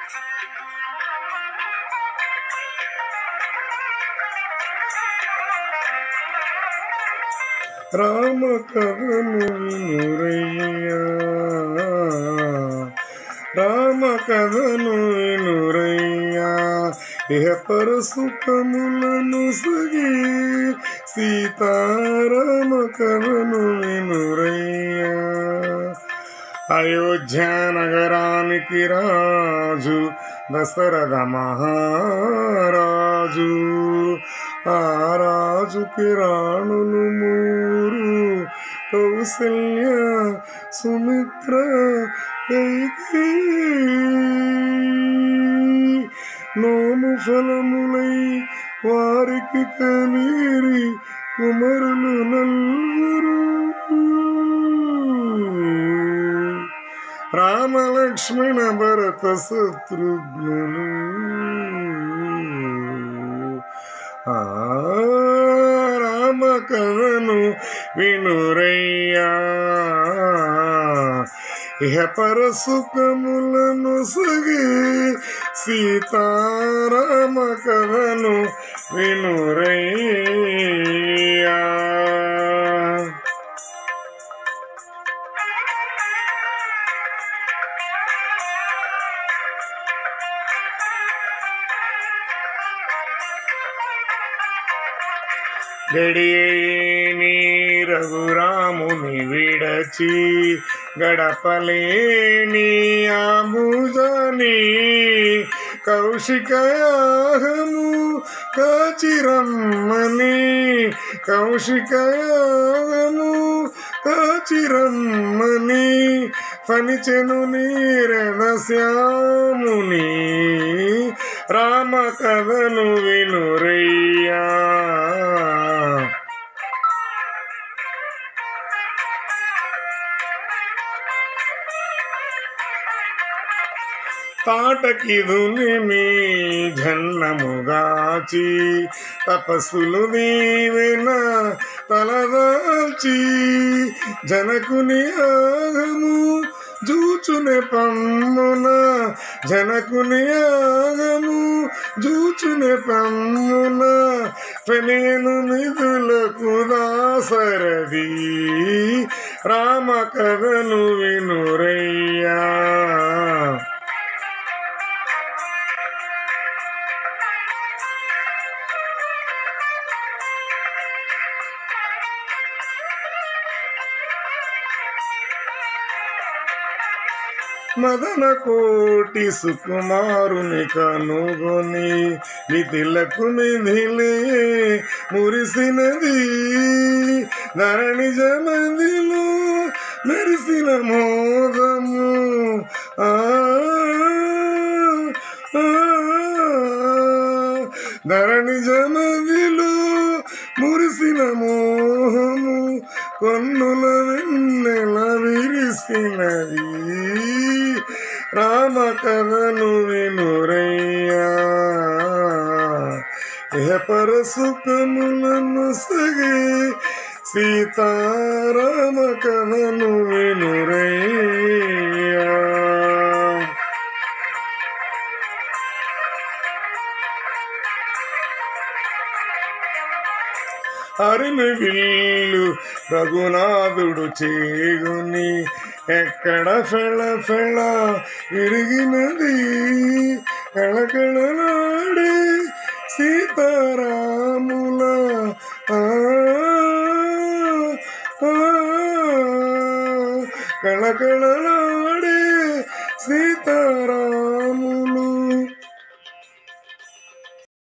రామ కథను వినురయ్యా రామ కథను వినురయ్యా ఇహ పరసుఖములను సగి సీతారామ కథను వినురయ్యా అయోధ్య నగరానికి రాజు దశరథ మహారాజు ఆ రాజుకి రాణులు మూరు కౌసల్య సుమిత్ర కైకేయి నోము ఫలములై వారికి కనీరి కుమరులు నల్లురు రామ లక్ష్మణ భరత శత్రుఘ్నులు ఆ రామ కథను వినురయ్యా ఇహ పరసుఖములను సగి సీతారామ కథను వినురయ్యా గడియేని రఘురాముని విడచి గడపలేని ఆముజని కౌశికయాగము కాచిరమ్మని కౌశికయాగము కాచిరమ్మని ఫనిచెను నీరద శ్యాముని రామ కథను వినురయ్యా తాటకిదుని జన్నముగాచి తపస్సులు దీవెన తలదాల్చి జనకుని ఆగము జూచునే పమ్మున జనకుని ఆగము జూచునే పమ్మున ఫెనేను నిధులకు దాసరది రామ కథను వినురయ్యా మదన కోటి సుకుమారుని కనుగొని మిథిలకు మిథిలే మురిసినది ధరణి జనదిలో మెరిసిన మోదము ఆ ఆ, ధరణి జనదిలో మురిసిన మోహము కొన్నుల వెన్నెల విరిసినది రామ కథను వినురయ్యా ఇహ పరసుఖములను సగి సీతారామ కథను వినురయ్యా హరిని విల్లు రఘునాథుడు చేగుని ఎక్కడ ఫెళ ఫెళ విరిగినది కళకళలాడే సీతారాముల ఆ, ఆ, కళకళలాడే సీతారాముల